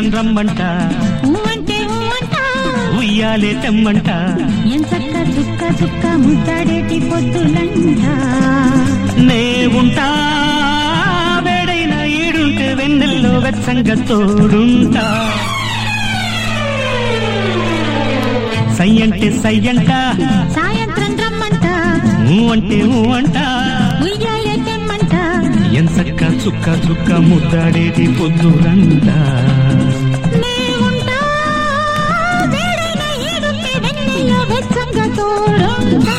సాయంత్రం రమ్మంట ఊ అంటే ఊ అంట ఉయ్యాలే తెమ్మంట ఎంచక్క చుక్క చుక్క ముద్దాడేటి పొద్దులంట నే ఉంటా వేడైన ఈడుంటే వెన్నెల్లో వెచ్చంగా తోడుంటా సై అంటే సై అంట సాయంత్రం రమ్మంట ఊ అంటే ఊ అంట ఉయ్యాలే తెమ్మంట ఎంచక్క చుక్క చుక్క ముద్దాడేటి పొద్దులంట నే ఉంటా వేడైన ఈడుంటే వెన్నెల్లో వెచ్చంగా తోడుంటా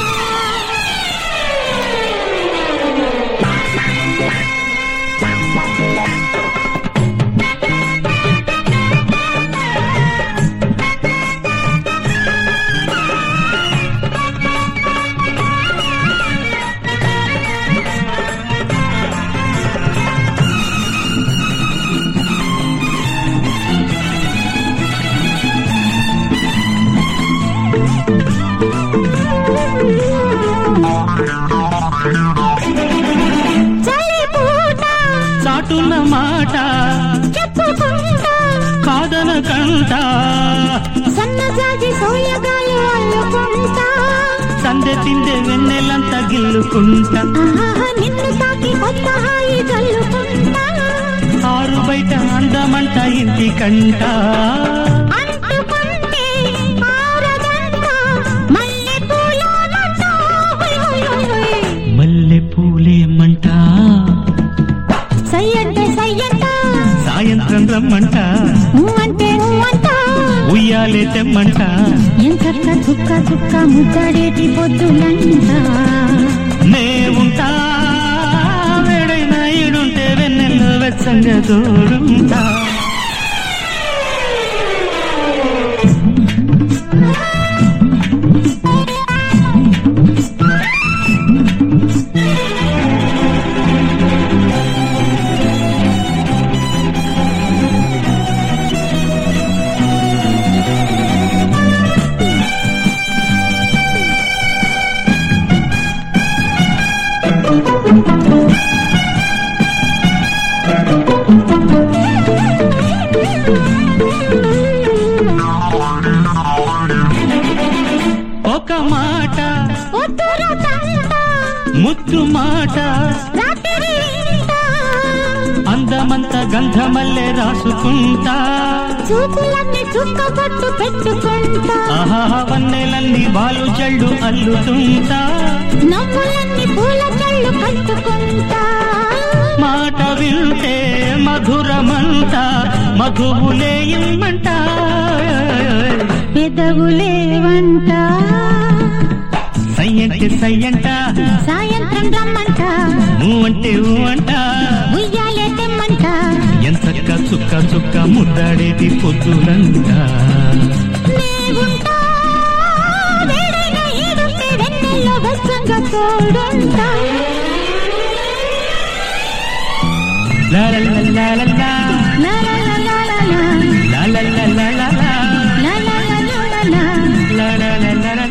చలి పూట చాటున్న మాట చెప్పుకుంటా కాదన కంట సన్నజాజి సోయగాలు అల్లుకుంటా సందె తిందే వెన్నెలంతా గిల్లుకుంటా ఆహా నిన్ను తాకి కొత్త హాయి చల్లుకుంటా ఆరు బయట అందమంట ఇంటి కంట అంటుకుంటే ఆరదంట మల్లె పూలమంట హొయ్ హొయ్ హొయ్ హొయ్. మల్లె పూలేమంట సై అంటే సై అంట సాయంత్రం రమ్మంట నువ్వు అంటే నువ్వంట ఉయ్యాలే తెమ్మంట ఎంచక్క చుక్క చుక్క ముద్దడేటి పొద్దులంట నే ఉంటా వేడైన ఈడుంటే వెన్నెల్లో వెచ్చంగా తోడుంటా ఒక మాట పొద్దుర తంట ముద్దు మాట రాత్రి ఇంట అందమంత గంధమల్లె రాసుకుంటా చూపులన్నీ చుక్క పట్టు పెట్టుకుంటా ఆహా వన్నెలన్నీ బాలు జల్లు అల్లుతుంటా నవ్వులన్నీ పూల కళ్ళు కట్టుకుంటా మాట వింటే మధురమంట మధువులే ఇమ్మంట పెదవులే వంట సయ్యంటే సయ్యంట సాయంత్రం రమ్మంట నువ్వంటే ఊ అంట ఉయ్యాలే తెమ్మంట ఎంతక్క చుక్క చుక్క ముద్దాడేటి పొద్దులంట నే ఉంటా వేడైన ఈడుంటే వెన్నెల్లో వెచ్చంగా తోడుంటా లా లా లా లా లా లా. లా లా లా లా లా లా. లా లా లా లా లా లా. లా లా లా లా లా లా. లా లా లా లా లా